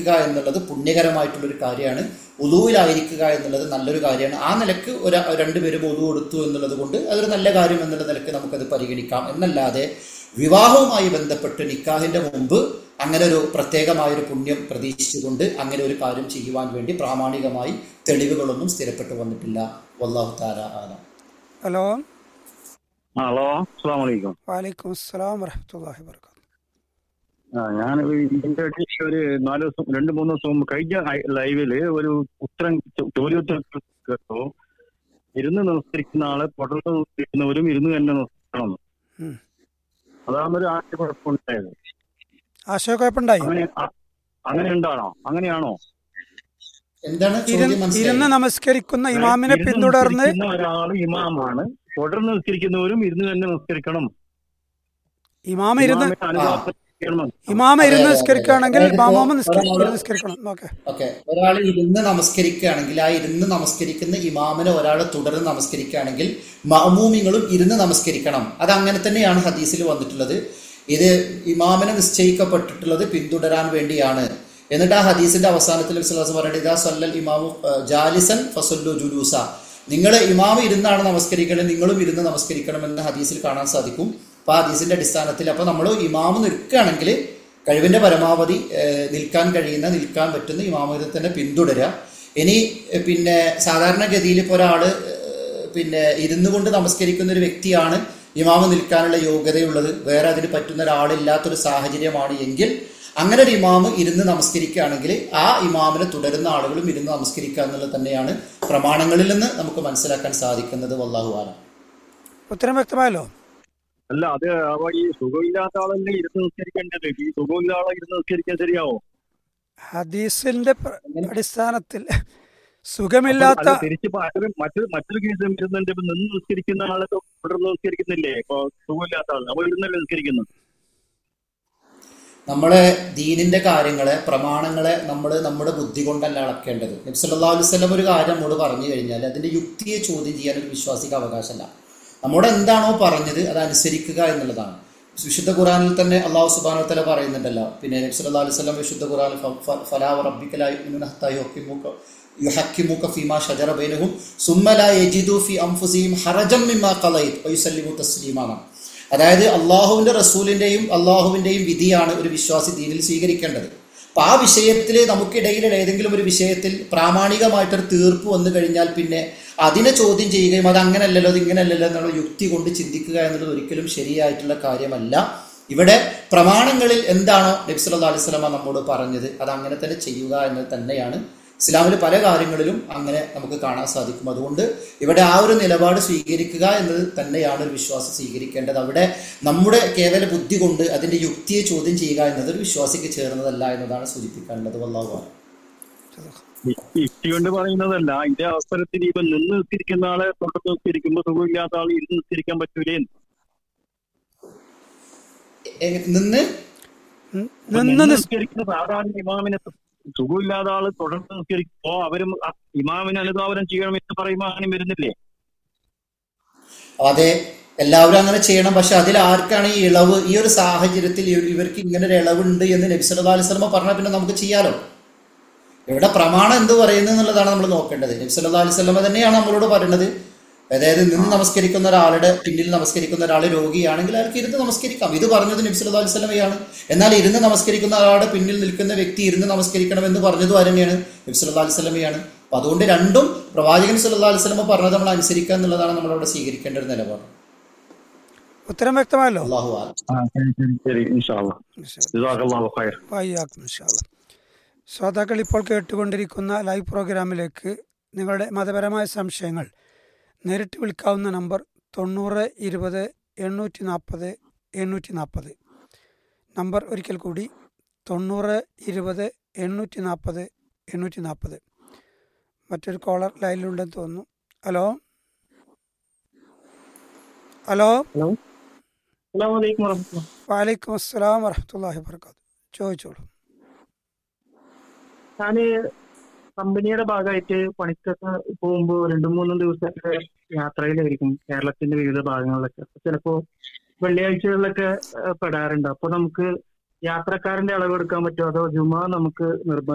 ഇരിക്കുക എന്നുള്ളത് പുണ്യകരമായിട്ടുള്ളൊരു കാര്യമാണ് ഉദുവിലായിരിക്കുക എന്നുള്ളത് നല്ലൊരു കാര്യമാണ് ആ നിലക്ക് ഒരു രണ്ടുപേരും ഒതു കൊടുത്തു എന്നുള്ളത് കൊണ്ട് അതൊരു നല്ല കാര്യം എന്നുള്ള നിലക്ക് നമുക്കത് പരിഗണിക്കാം എന്നല്ലാതെ വിവാഹവുമായി ബന്ധപ്പെട്ട് നിക്കാഹിന്റെ മുമ്പ് അങ്ങനെ ഒരു പ്രത്യേകമായൊരു പുണ്യം പ്രതീക്ഷിച്ചുകൊണ്ട് അങ്ങനെ ഒരു കാര്യം ചെയ്യുവാൻ വേണ്ടി പ്രാമാണികമായി തെളിവുകളൊന്നും സ്ഥിരപ്പെട്ടു വന്നിട്ടില്ല വല്ലാഹു താല ആലം ഹലോ ഹലോ അസ്സാം വലൈക്കും വാലൈക്കും അസ്സലാം വറഹമത്തല്ലാഹി വർക്കാത്തു ആ ഞാൻ ഇതിന്റെ ഇടയ്ക്ക് ഒരു നാല് ദിവസം രണ്ട് മൂന്ന് ദിവസം മുമ്പ് കഴിഞ്ഞ ഐ- ലൈവില് ഒരു ഉത്തരം ചോ- ചോദ്യോത്തരം കേട്ടു ഇരുന്ന് നമസ്കരിക്കുന്ന ആളെ തുടർന്ന് നമസ്കരിക്കുന്നവരും ഇരുന്ന് തന്നെ നമസ്കരിക്കണം ഉം. അതാണ് ഒരു ആശയക്കുഴപ്പമുണ്ടായത് ആശയക്കുഴപ്പമുണ്ടായി അങ്ങനെ അ- അങ്ങനെ ഉണ്ടാണോ അങ്ങനെയാണോ എന്താണ് ചോദ്യം ഇരുന്ന് ഇരുന്ന് മനസ്സിലായി നമസ്കരിക്കുന്ന ഇമാമിനെ ഇരുന്ന് പിന്തുടർന്ന് നമസ്കരിക്കുന്ന ഒരാൾ ഇമാമാണ് തുടർന്ന് നമസ്കരിക്കുന്നവരും ഇരുന്ന് തന്നെ നമസ്കരിക്കണം ഇമാമ ഇരുന്ന് ഇമാമിനെ അനുവാദം ചെയ്യണം. ഇമാമ ഇരുന്ന് അതെ, അതെ, നിസ്കരിക്കുകയാണെങ്കിൽ അതായത് മാമോമ ഇപ്പോ നിസ്കരി ഒരാള് ഇരുന്ന് നിസ്കരിക്കണം ഓക്കെ ഓക്കെ ഒരാൾ ഇരുന്ന് നമസ്കരിക്കുകയാണെങ്കിൽ ആ ഇരുന്ന് നമസ്കരിക്കുന്ന ഇമാമിനെ ഒരാൾ തുടർന്ന് നമസ്കരിക്കുകയാണെങ്കിൽ മഅമൂമിങ്ങളും ഇരുന്ന് നമസ്കരിക്കണം അത് അങ്ങനെ തന്നെയാണ് ഹദീസിൽ വന്നിട്ടുള്ളത് ഇത് ഇമാമിനെ നിശ്ചയിക്കപ്പെട്ടിട്ടുള്ളത് പിന്തുടരാൻ വേണ്ടിയാണ് എന്നിട്ട് ആ ഹദീസിന്റെ അവസാനത്തിൽ വിശ്വാസം പറയുന്നത് ഇതാ സല്ലൽ ഇമാമു ഏഹ്, ജാലിസൻ ഫസല്ലു ജുലൂസ നിങ്ങൾ ഇമാമ് ഇരുന്നാണ് നമസ്കരിക്കണം നിങ്ങളും ഇരുന്ന് നമസ്കരിക്കണം എന്ന് ഹദീസിൽ കാണാൻ സാധിക്കും അപ്പൊ ആ ഹദീസിന്റെ അടിസ്ഥാനത്തിൽ അപ്പൊ നമ്മൾ ഇമാമ് നിൽക്കുകയാണെങ്കിൽ കഴിവിന്റെ പരമാവധി ഏഹ്, നിൽക്കാൻ കഴിയുന്ന നിൽക്കാൻ പറ്റുന്ന ഇമാമിനെ തന്നെ പിന്തുടരുക ഇനി ഏഹ്, പിന്നെ സാധാരണഗതിയിൽ ഇപ്പോൾ ഒരാള് ഏഹ്, പിന്നെ ഇരുന്നു കൊണ്ട് നമസ്കരിക്കുന്ന ഒരു വ്യക്തിയാണ് ഇമാമ് നിൽക്കാനുള്ള യോഗ്യതയുള്ളത് വേറെ അതിന് പറ്റുന്ന ഒരാളില്ലാത്തൊരു സാഹചര്യമാണ് എങ്കിൽ അങ്ങനെ ഒരു ഇമാമ് ഇരുന്ന് നമസ്കരിക്കുകയാണെങ്കിൽ ആ ഇമാമിനെ തുടരുന്ന ആളുകളും ഇരുന്ന് നമസ്കരിക്കുക എന്നുള്ളത് തന്നെയാണ് പ്രമാണങ്ങളിൽ നിന്ന് നമുക്ക് മനസ്സിലാക്കാൻ സാധിക്കുന്നത് വല്ലാഹു ആലം ഉത്തരം വ്യക്തമായല്ലോ അല്ല അത് അപ്പൊ ഈ സുഖമില്ലാത്ത ആളല്ലേ ഇരുന്ന് നിസ്കരിക്കേണ്ടത് ഈ സുഖമില്ലാത്ത ആളെ ഇരുന്ന് നിസ്കരിക്കാൻ ശരിയാവോ ഹദീസിന്റെ പ്ര- അടിസ്ഥാനത്തിൽ സുഖമില്ലാത്ത അല്ല, തിരിച്ച് മറ്റൊരു മറ്റൊരു മറ്റൊരു കേസ് വരുന്നുണ്ട് ഇപ്പൊ നിന്ന് നിസ്കരിക്കുന്ന ആളെ തുടർന്ന് നിസ്കരിക്കുന്നില്ലേ ഇപ്പൊ സുഖമില്ലാത്ത ആൾ അപ്പൊ ഇരുന്നല്ലേ നിസ്കരിക്കുന്നത് നമ്മളെ ദീനിന്റെ കാര്യങ്ങളെ പ്രമാണങ്ങളെ നമ്മൾ നമ്മുടെ ബുദ്ധി കൊണ്ടല്ല അളക്കേണ്ടത് നബി സല്ലല്ലാഹു അലൈഹി വസല്ലം ഒരു കാര്യം നമ്മോട് പറഞ്ഞു കഴിഞ്ഞാൽ അതിന്റെ യുക്തിയെ ചോദ്യം ചെയ്യാൻ ഒരു വിശ്വാസിക്ക് അവകാശമല്ല നമ്മോട് എന്താണോ പറഞ്ഞത് അത് അനുസരിക്കുക എന്നുള്ളതാണ് വിശുദ്ധ ഖുറാനിൽ തന്നെ അള്ളാഹു സുബാന തല പറയുന്നുണ്ടല്ലോ പിന്നെ നബി സല്ലല്ലാഹു അലൈഹി വസല്ലം വിശുദ്ധ ഖുറാനിൽ ഫ- ഫ- ഫലാ റബ്ബിക ലാ യുഅ്മിനൂന ഹത്താ യുഹക്കിമുക യുഹക്കിമുക ഫീമാ ശജറ ബൈനഹും സുമ്മ ലാ യജിദു ഫി അൻഫുസിഹിം ഹറജം മിമ്മാ ഖളൈത് വയുസല്ലിമു തസ്ലീമാ എന്നാണ്. അതായത് അള്ളാഹുവിന്റെ റസൂലിന്റെയും അള്ളാഹുവിന്റെയും വിധിയാണ് ഒരു വിശ്വാസി ദീനിൽ സ്വീകരിക്കേണ്ടത് അപ്പൊ ആ വിഷയത്തിൽ നമുക്കിടയിൽ ഏതെങ്കിലും ഒരു വിഷയത്തിൽ പ്രാമാണികമായിട്ടൊരു തീർപ്പ് വന്നു കഴിഞ്ഞാൽ പിന്നെ അതിനെ ചോദ്യം ചെയ്യുകയും അത് അങ്ങനെയല്ലല്ലോ അത് ഇങ്ങനെയല്ലല്ലോ എന്നുള്ള യുക്തി കൊണ്ട് ചിന്തിക്കുക എന്നുള്ളത് ഒരിക്കലും ശരിയായിട്ടുള്ള കാര്യമല്ല ഇവിടെ പ്രമാണങ്ങളിൽ എന്താണോ നബി സല്ലല്ലാഹു അലൈഹി വസല്ലമ നമ്മോട് പറഞ്ഞത് അത് അങ്ങനെ തന്നെ ചെയ്യുക എന്നത് തന്നെയാണ് ഇസ്ലാമിൽ പല കാര്യങ്ങളിലും അങ്ങനെ നമുക്ക് കാണാൻ സാധിക്കും അതുകൊണ്ട് ഇവിടെ ആ ഒരു നിലപാട് സ്വീകരിക്കുക എന്നത് തന്നെയാണ് ഒരു വിശ്വാസം സ്വീകരിക്കേണ്ടത് അവിടെ നമ്മുടെ കേവല ബുദ്ധി കൊണ്ട് അതിന്റെ യുക്തിയെ ചോദ്യം ചെയ്യുക എന്നത് ഒരു വിശ്വാസിക്ക് ചേർന്നതല്ല എന്നതാണ് സൂചിപ്പിക്കാനുള്ളത് വല്ലാഹു യുക്തി കൊണ്ട് പറയുന്നതല്ല ഇതേ അവസരത്തിൽ ഇപ്പൊ നിന്ന് നിസ്കരിക്കുന്ന ആളെ തുടർന്ന് നിസ്കരിക്കുമ്പോ സുഖമില്ലാത്ത ആൾ ഇരുന്ന് നിസ്കരിക്കാൻ പറ്റൂലേ എ- നിന്ന് ന- ഇപ്പൊ നിന്ന് നിന്ന് നിസ് നിസ്കരിക്കുന്ന സാധാരണ ഇമാമിനെ സുഖമില്ലാത്ത ആള് തുടർന്ന് നിസ്കരിക്കുമ്പോ അവരും അ- ഇമാമിന് അനുധാവനം ചെയ്യണമെന്ന് പറയുമ്പോ അങ്ങനെ വരുന്നില്ലേ അതെ എല്ലാവരും അങ്ങനെ ചെയ്യണം പക്ഷെ അതിൽ ആർക്കാണ് ഈ ഇളവ് ഈ ഒരു സാഹചര്യത്തിൽ ഇവ- ഇവർക്ക് ഇങ്ങനെ ഒരു ഇളവുണ്ട് എന്ന് നബി സല്ലല്ലാഹു അലൈഹി വസല്ലമ പറഞ്ഞാൽ പിന്നെ നമുക്ക് ചെയ്യാലോ ഇവിടെ പ്രമാണം എന്ത് പറയുന്നു എന്നുള്ളതാണ് നമ്മൾ നോക്കേണ്ടത് നബി സല്ലല്ലാഹു അലൈഹി വസല്ലമ തന്നെയാണ് നമ്മളോട് പറയുന്നത് അതായത് നിന്ന് നമസ്കരിക്കുന്ന ഒരാളുടെ പിന്നിൽ നമസ്കരിക്കുന്ന ഒരാൾ രോഗിയാണെങ്കിൽ അയാൾക്ക് ഇരുന്ന് നമസ്കരിക്കാം ഇത് പറഞ്ഞത് നബി സല്ലല്ലാഹു അലൈഹി വസല്ലമയാണ് എന്നാൽ ഇരുന്ന് നമസ്കരിക്കുന്ന ഒരാളുടെ പിന്നിൽ നിൽക്കുന്ന വ്യക്തി ഇരുന്ന് നമസ്കരിക്കണം എന്ന് പറഞ്ഞതും ആരെന്നെയാണ് നബി സല്ലല്ലാഹു അലൈഹി വസല്ലമയാണ് അപ്പൊ അതുകൊണ്ട് രണ്ടും പ്രവാചകൻ സല്ലല്ലാഹു അലൈഹി വസല്ലമ പറഞ്ഞത് നമ്മൾ അനുസരിക്കുക എന്നുള്ളതാണ് നമ്മളവിടെ സ്വീകരിക്കേണ്ട ഒരു നിലപാട് ഉത്തരം വ്യക്തമായല്ലോ അള്ളാഹു ആലം ശരി ഇൻഷാല്ലാ ജസാഖല്ലാഹു ഖൈർ വയ്യാക്കും ഇൻഷാല്ല ശ്രോതാക്കൾ ഇപ്പോൾ കേട്ടുകൊണ്ടിരിക്കുന്ന ലൈവ് പ്രോഗ്രാമിലേക്ക് നിങ്ങളുടെ മതപരമായ സംശയങ്ങൾ നേരിട്ട് വിളിക്കാവുന്ന നമ്പർ തൊണ്ണൂറ് ഇരുപത് എണ്ണൂറ്റി നാൽപ്പത് എണ്ണൂറ്റി നാൽപ്പത് നമ്പർ ഒരിക്കൽ കൂടി തൊണ്ണൂറ് ഇരുപത് എണ്ണൂറ്റി നാൽപ്പത് എണ്ണൂറ്റി നാൽപ്പത് മറ്റൊരു കോളർ ലൈനിലുണ്ടെന്ന് തോന്നുന്നു ഹലോ ഹലോ ഹലോ അസ്സാം വലൈക്കും വറഹ്മത്തുള്ളാഹി വാലൈക്കും അസ്സലാം വറഹമത്തല്ലാഹി വർക്കാത്തു ചോദിച്ചോളൂ ഞാന് കമ്പനിയുടെ ഭാഗമായിട്ട് പണിക്കൊക്കെ പോകുമ്പോൾ രണ്ടു മൂന്നും ദിവസമൊക്കെ യാത്രയിലായിരിക്കും കേരളത്തിന്റെ വിവിധ ഭാഗങ്ങളിലൊക്കെ അപ്പൊ ചിലപ്പോ വെള്ളിയാഴ്ചകളിലൊക്കെ ഏഹ്, പെടാറുണ്ട് അപ്പൊ നമുക്ക് യാത്രക്കാരന്റെ അളവ് എടുക്കാൻ പറ്റുമോ അതോ ജുമ നമുക്ക് നിർബന്ധം